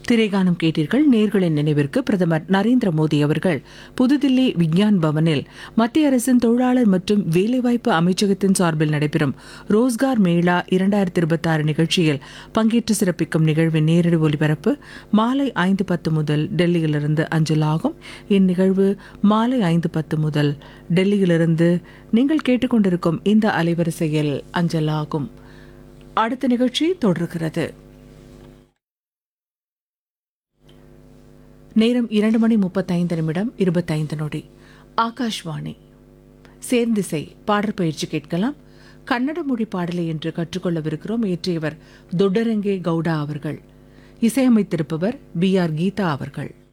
திரைகானம் கேட்டீர்கள் நேர்களின் நினைவிற்கு பிரதமர் நரேந்திர மோடி அவர்கள் புதுதில்லி விக்யான் பவனில் மத்திய அரசின் தொழிலாளர் மற்றும் வேலைவாய்ப்பு அமைச்சகத்தின் சார்பில் நடைபெறும் ரோஸ்கார் மேளா இரண்டாயிரத்தி இருபத்தி ஆறு நிகழ்ச்சியில் பங்கேற்று சிறப்பிக்கும் நிகழ்வின் நேரடி ஒலிபரப்பு மாலை ஐந்து பத்து முதல் டெல்லியிலிருந்து அஞ்சலாகும் இந்நிகழ்வு மாலை ஐந்து பத்து முதல் டெல்லியிலிருந்து நீங்கள் கேட்டுக்கொண்டிருக்கும் இந்த அலைவரிசையில் அஞ்சலாகும் அடுத்த நிகழ்ச்சி தொடர்கிறது நேரம் இரண்டு மணி முப்பத்தைந்து நிமிடம் இருபத்தைந்து நொடி ஆகாஷ்வாணி சேர்ந்திசை பாடற் பயிற்சி கேட்கலாம் கன்னட மொழி பாடலை என்று கற்றுக்கொள்ளவிருக்கிறோம் இயற்றியவர் தொட்டரங்கே கவுடா அவர்கள் இசையமைத்திருப்பவர் பி ஆர் கீதா அவர்கள்